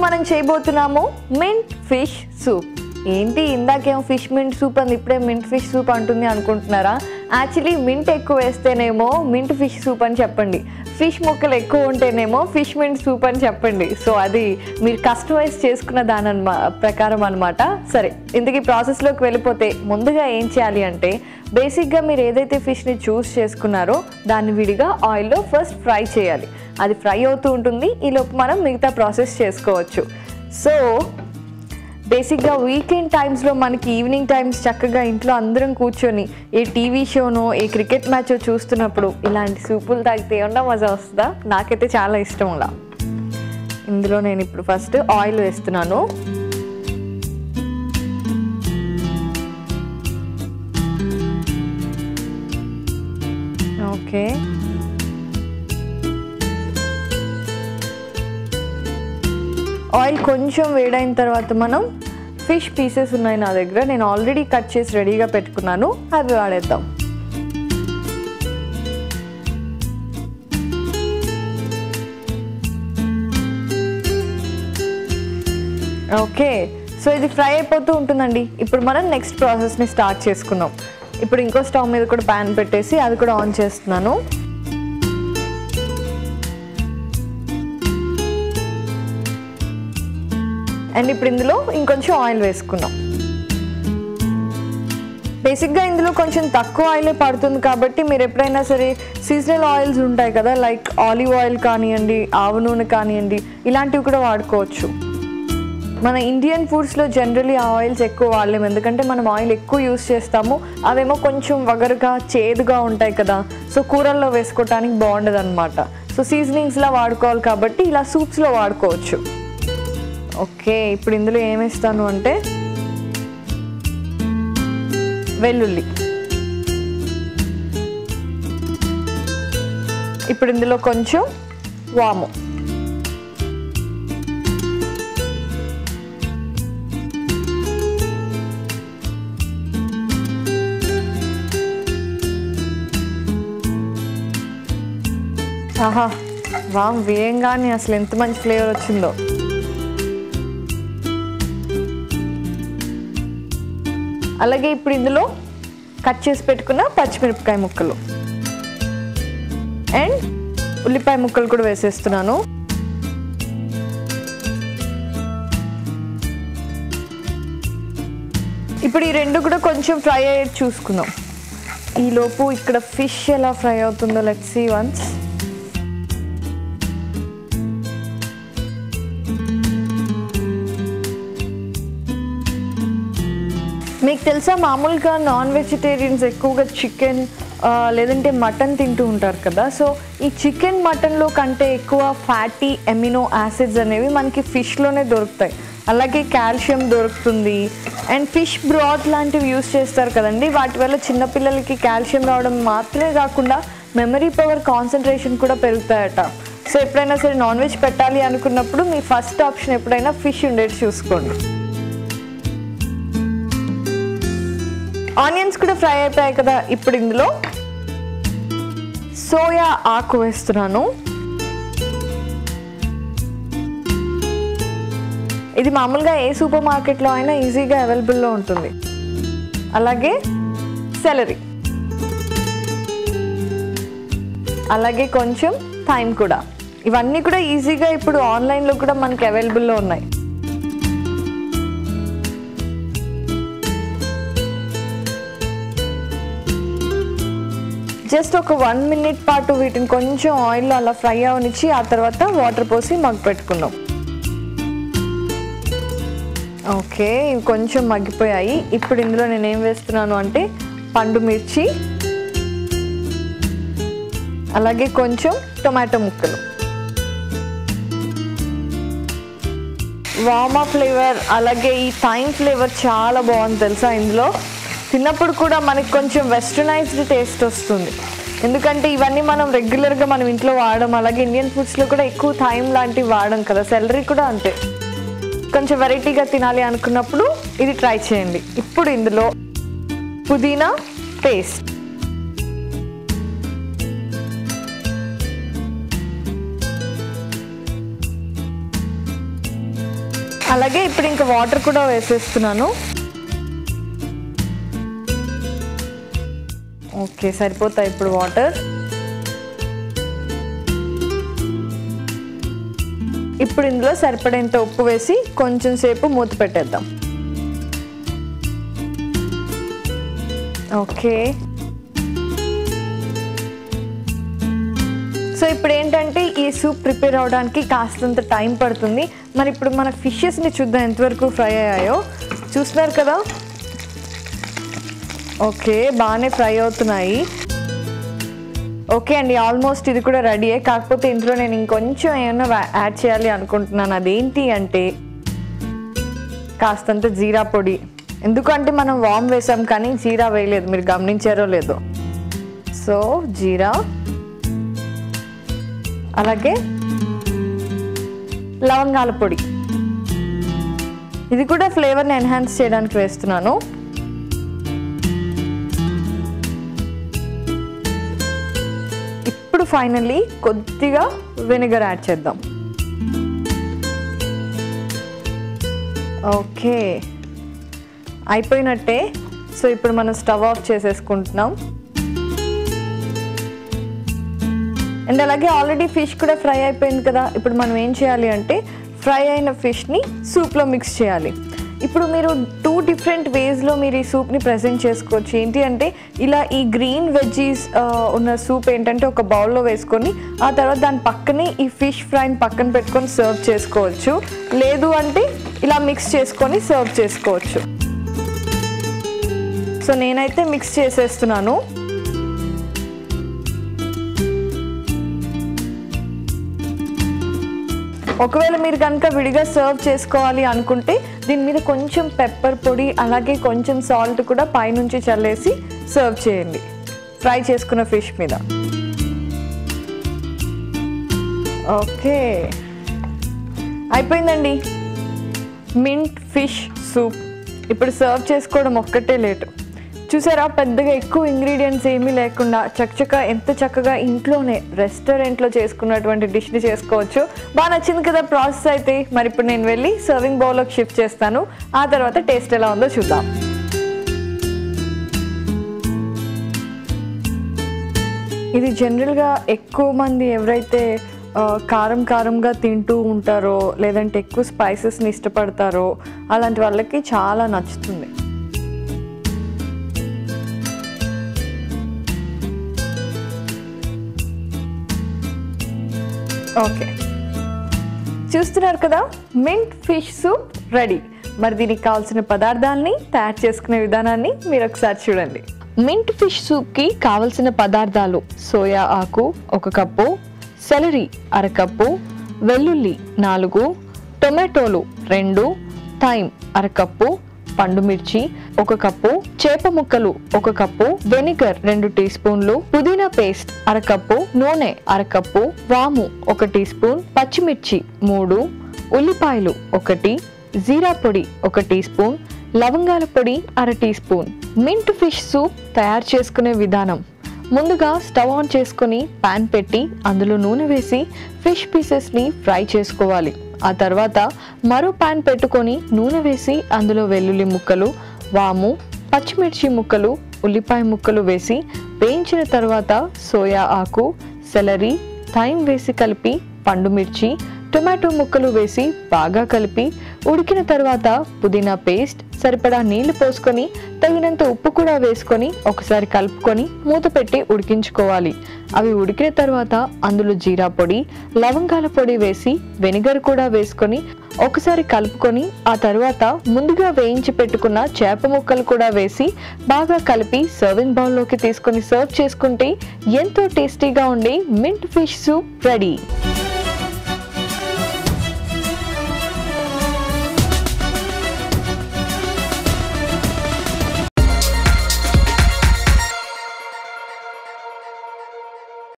మనం చేయబోతున్నాము mint fish soup ఏంటి ఇందాకేమో ఫిష్ మింట్ సూప్ అంది ఇప్పుడే మింట్ ఫిష్ సూప్ అంటుంది అనుకుంటున్నారా యాక్చువల్లీ మింట్ ఎక్కువ వేస్తేనేమో మింట్ ఫిష్ సూప్ అని చెప్పండి ఫిష్ ముక్కలు ఎక్కువ ఉంటేనేమో ఫిష్ మింట్ సూప్ అని చెప్పండి సో అది మీరు కస్టమైజ్ చేసుకున్న దాని అన్మా ప్రకారం అనమాట సరే ఇంతకీ ప్రాసెస్లోకి వెళ్ళిపోతే ముందుగా ఏం చేయాలి అంటే బేసిక్గా మీరు ఏదైతే ఫిష్ని చూస్ చేసుకున్నారో దాన్ని విడిగా ఆయిల్లో ఫస్ట్ ఫ్రై చేయాలి అది ఫ్రై అవుతూ ఉంటుంది ఈలోపు మనం మిగతా ప్రాసెస్ చేసుకోవచ్చు సో బేసిక్గా వీకెండ్ టైమ్స్లో మనకి ఈవినింగ్ టైమ్స్ చక్కగా ఇంట్లో అందరం కూర్చొని ఏ టీవీ షోనో ఏ క్రికెట్ మ్యాచ్ చూస్తున్నప్పుడు ఇలాంటి సూపులు తాగితే ఏమన్నా మజా వస్తుందా నాకైతే చాలా ఇష్టం అలా ఇందులో నేను ఇప్పుడు ఫస్ట్ ఆయిల్ వేస్తున్నాను ఓకే ఆయిల్ కొంచెం వేడైన తర్వాత మనం ఫిష్ పీసెస్ ఉన్నాయి నా దగ్గర నేను ఆల్రెడీ కట్ చేసి రెడీగా పెట్టుకున్నాను అవి వాడేద్దాం ఓకే సో ఇది ఫ్రై అయిపోతూ ఉంటుందండి ఇప్పుడు మనం నెక్స్ట్ ప్రాసెస్ని స్టార్ట్ చేసుకుందాం ఇప్పుడు ఇంకో స్టవ్ మీద కూడా ప్యాన్ పెట్టేసి అది కూడా ఆన్ చేస్తున్నాను అండ్ ఇప్పుడు ఇందులో ఇంకొంచెం ఆయిల్ వేసుకుందాం బేసిక్గా ఇందులో కొంచెం తక్కువ ఆయిలే పడుతుంది కాబట్టి మీరు ఎప్పుడైనా సరే సీజనల్ ఆయిల్స్ ఉంటాయి కదా లైక్ ఆలివ్ ఆయిల్ కానివ్వండి ఆవు నూనె కానివ్వండి ఇలాంటివి కూడా వాడుకోవచ్చు మన ఇండియన్ ఫుడ్స్లో జనరలీ ఆ ఆయిల్స్ ఎక్కువ వాడలేము ఎందుకంటే మనం ఆయిల్ ఎక్కువ యూస్ చేస్తాము అవేమో కొంచెం వగరుగా చేదుగా ఉంటాయి కదా సో కూరల్లో వేసుకోవటానికి బాగుండదు అనమాట సో సీజనింగ్స్లా వాడుకోవాలి కాబట్టి ఇలా సూప్స్లో వాడుకోవచ్చు ఓకే ఇప్పుడు ఇందులో ఏమేస్తాను అంటే వెల్లుల్లి ఇప్పుడు ఇందులో కొంచెం వాము ఆహా వామ్ వేయంగానే అసలు ఎంత మంచి ఫ్లేవర్ వచ్చిందో అలాగే ఇప్పుడు ఇందులో కట్ చేసి పెట్టుకున్న పచ్చిమిరపకాయ ముక్కలు అండ్ ఉల్లిపాయ ముక్కలు కూడా వేసేస్తున్నాను ఇప్పుడు ఈ రెండు కూడా కొంచెం ఫ్రై అయ్యేది చూసుకుందాం ఈలోపు ఇక్కడ ఫిష్ ఎలా ఫ్రై అవుతుందో లెట్ సీ వన్స్ మీకు తెలుసా మామూలుగా నాన్ వెజిటేరియన్స్ ఎక్కువగా చికెన్ లేదంటే మటన్ తింటూ ఉంటారు కదా సో ఈ చికెన్ మటన్లో కంటే ఎక్కువ ఫ్యాటీ ఎమినో యాసిడ్స్ అనేవి మనకి ఫిష్లోనే దొరుకుతాయి అలాగే కాల్షియం దొరుకుతుంది అండ్ ఫిష్ బ్రాత్ లాంటివి యూస్ చేస్తారు కదండి వాటి వల్ల చిన్నపిల్లలకి కాల్షియం రావడం మాత్రమే కాకుండా మెమరీ పవర్ కాన్సన్ట్రేషన్ కూడా పెరుగుతాయట సో ఎప్పుడైనా సరే నాన్ వెజ్ పెట్టాలి అనుకున్నప్పుడు మీ ఫస్ట్ ఆప్షన్ ఎప్పుడైనా ఫిష్ ఉండేది చూసుకోండి ఆనియన్స్ కూడా ఫ్రై అయిపోయాయి కదా ఇప్పుడు ఇందులో సోయా ఆకు వేస్తున్నాను ఇది మామూలుగా ఏ సూపర్ మార్కెట్లో అయినా ఈజీగా అవైలబుల్లో ఉంటుంది అలాగే సెలరీ అలాగే కొంచెం థైమ్ కూడా ఇవన్నీ కూడా ఈజీగా ఇప్పుడు ఆన్లైన్లో కూడా మనకి అవైలబుల్లో ఉన్నాయి జస్ట్ ఒక వన్ మినిట్ పాటు వీటిని కొంచెం ఆయిల్లో అలా ఫ్రై అవనిచ్చి ఆ తర్వాత వాటర్ పోసి మగ్గు పెట్టుకుందాం ఓకే ఇవి కొంచెం మగ్గిపోయాయి ఇప్పుడు ఇందులో నేను ఏం వేస్తున్నాను అంటే పండు మిర్చి అలాగే కొంచెం టొమాటో ముక్కలు వామా ఫ్లేవర్ అలాగే ఈ థైమ్ ఫ్లేవర్ చాలా బాగుంది తెలుసా ఇందులో తిన్నప్పుడు కూడా మనకి కొంచెం వెస్టర్నైజ్డ్ టేస్ట్ వస్తుంది ఎందుకంటే ఇవన్నీ మనం రెగ్యులర్గా మనం ఇంట్లో వాడడం అలాగే ఇండియన్ ఫుడ్స్లో కూడా ఎక్కువ థైమ్ లాంటివి వాడడం కదా సెలరీ కూడా అంతే కొంచెం వెరైటీగా తినాలి అనుకున్నప్పుడు ఇది ట్రై చేయండి ఇప్పుడు ఇందులో పుదీనా పేస్ట్ అలాగే ఇప్పుడు ఇంకా వాటర్ కూడా వేసేస్తున్నాను ఓకే సరిపోతాయి ఇప్పుడు వాటర్ ఇప్పుడు ఇందులో సరిపడేంత ఉప్పు వేసి కొంచెం సేపు మూత పెట్టేద్దాం ఓకే సో ఇప్పుడు ఏంటంటే ఈ సూప్ ప్రిపేర్ అవడానికి కాస్తంత టైం పడుతుంది మరి ఇప్పుడు మన ఫిషెస్ని చూద్దాం ఎంతవరకు ఫ్రై అయ్యాయో చూస్తున్నారు కదా ఓకే బాగానే ఫ్రై అవుతున్నాయి ఓకే అండి ఆల్మోస్ట్ ఇది కూడా రెడీయే కాకపోతే ఇందులో నేను ఇంకొంచెం ఏమైనా యాడ్ చేయాలి అనుకుంటున్నాను అదేంటి అంటే కాస్తంత జీరా పొడి ఎందుకంటే మనం వామ్ వేసాం కానీ జీరా వేయలేదు మీరు గమనించారో లేదో సో జీరా అలాగే లవంగాల పొడి ఇది కూడా ఫ్లేవర్ని ఎన్హాన్స్ చేయడానికి వేస్తున్నాను ఇప్పుడు ఫైనల్లీ కొద్దిగా వెనిగర్ యాడ్ చేద్దాం ఓకే అయిపోయినట్టే సో ఇప్పుడు మనం స్టవ్ ఆఫ్ చేసేసుకుంటున్నాం అండ్ అలాగే ఆల్రెడీ ఫిష్ కూడా ఫ్రై అయిపోయింది కదా ఇప్పుడు మనం ఏం చేయాలి అంటే ఫ్రై అయిన ఫిష్ని సూప్లో మిక్స్ చేయాలి ఇప్పుడు మీరు టూ డిఫరెంట్ వేస్లో మీరు ఈ సూప్ని ప్రజెంట్ చేసుకోవచ్చు ఏంటి అంటే ఇలా ఈ గ్రీన్ వెజ్జీస్ ఉన్న సూప్ ఏంటంటే ఒక బౌల్లో వేసుకొని ఆ తర్వాత దాని పక్కనే ఈ ఫిష్ ఫ్రైని పక్కన పెట్టుకొని సర్వ్ చేసుకోవచ్చు లేదు అంటే ఇలా మిక్స్ చేసుకొని సర్వ్ చేసుకోవచ్చు సో నేనైతే మిక్స్ చేసేస్తున్నాను ఒకవేళ మీరు కనుక విడిగా సర్వ్ చేసుకోవాలి అనుకుంటే దీని మీద కొంచెం పెప్పర్ పొడి అలాగే కొంచెం సాల్ట్ కూడా పైనుంచి చల్లేసి సర్వ్ చేయండి ఫ్రై చేసుకున్న ఫిష్ మీద ఓకే అయిపోయిందండి మింట్ ఫిష్ సూప్ ఇప్పుడు సర్వ్ చేసుకోవడం ఒక్కటే లేటు చూసారా పెద్దగా ఎక్కువ ఇంగ్రీడియంట్స్ ఏమీ లేకుండా చక్కచక్క ఎంత చక్కగా ఇంట్లోనే రెస్టారెంట్లో చేసుకున్నటువంటి డిష్ని చేసుకోవచ్చు బాగా నచ్చింది కదా ప్రాసెస్ అయితే మరి ఇప్పుడు నేను వెళ్ళి సర్వింగ్ బౌల్లోకి షిఫ్ట్ చేస్తాను ఆ తర్వాత టేస్ట్ ఎలా ఉందో చూద్దాం ఇది జనరల్గా ఎక్కువ మంది ఎవరైతే ఆ, కారం కారంగా తింటూ ఉంటారో లేదంటే ఎక్కువ స్పైసెస్ని ఇష్టపడతారో అలాంటి వాళ్ళకి చాలా నచ్చుతుంది ఓకే చూస్తున్నారు కదా మింట్ ఫిష్ సూప్ రెడీ మరి దీనికి కావాల్సిన పదార్థాలని తయారు చేసుకునే విధానాన్ని మీరు ఒకసారి చూడండి మింట్ ఫిష్ సూప్కి కావలసిన పదార్థాలు సోయా ఆకు ఒక కప్పు సెలరీ అరకప్పు వెల్లుల్లి నాలుగు టొమాటోలు రెండు థైమ్ అరకప్పు పండు మిర్చి ఒక కప్పు చేప ముక్కలు ఒక కప్పు వెనిగర్ రెండు టీ స్పూన్లు పుదీనా పేస్ట్ అరకప్పు నూనె అరకప్పు వాము ఒక టీ స్పూన్ పచ్చిమిర్చి మూడు ఉల్లిపాయలు ఒకటి జీరా పొడి ఒక టీ స్పూన్ లవంగాల పొడి అర tea spoon mint fish soup తయారు చేసుకునే విధానం ముందుగా స్టవ్ ఆన్ చేసుకొని పాన్ పెట్టి అందులో నూనె వేసి ఫిష్ పీసెస్ని ఫ్రై చేసుకోవాలి ఆ తర్వాత మరో పాన్ పెట్టుకొని నూనె వేసి అందులో వెల్లుల్లి ముక్కలు వాము పచ్చిమిర్చి ముక్కలు ఉల్లిపాయ ముక్కలు వేసి వేయించిన తర్వాత సోయా ఆకు సెలరీ థైమ్ వేసి కలిపి పండు మిర్చి టొమాటో ముక్కలు వేసి బాగా కలిపి ఉడికిన తర్వాత పుదీనా పేస్ట్ సరిపడా నీళ్లు పోసుకొని తగినంత ఉప్పు కూడా వేసుకొని ఒకసారి కలుపుకొని మూత పెట్టి ఉడికించుకోవాలి అవి ఉడికిన తర్వాత అందులో జీరా పొడి లవంగాల పొడి వేసి వెనిగర్ కూడా వేసుకొని ఒకసారి కలుపుకొని ఆ తర్వాత ముందుగా వేయించి పెట్టుకున్న చేప ముక్కలు కూడా వేసి బాగా కలిపి సర్వింగ్ బౌల్లోకి తీసుకొని సర్వ్ చేసుకుంటే ఎంతో టేస్టీగా ఉండే మింట్ ఫిష్ సూప్ రెడీ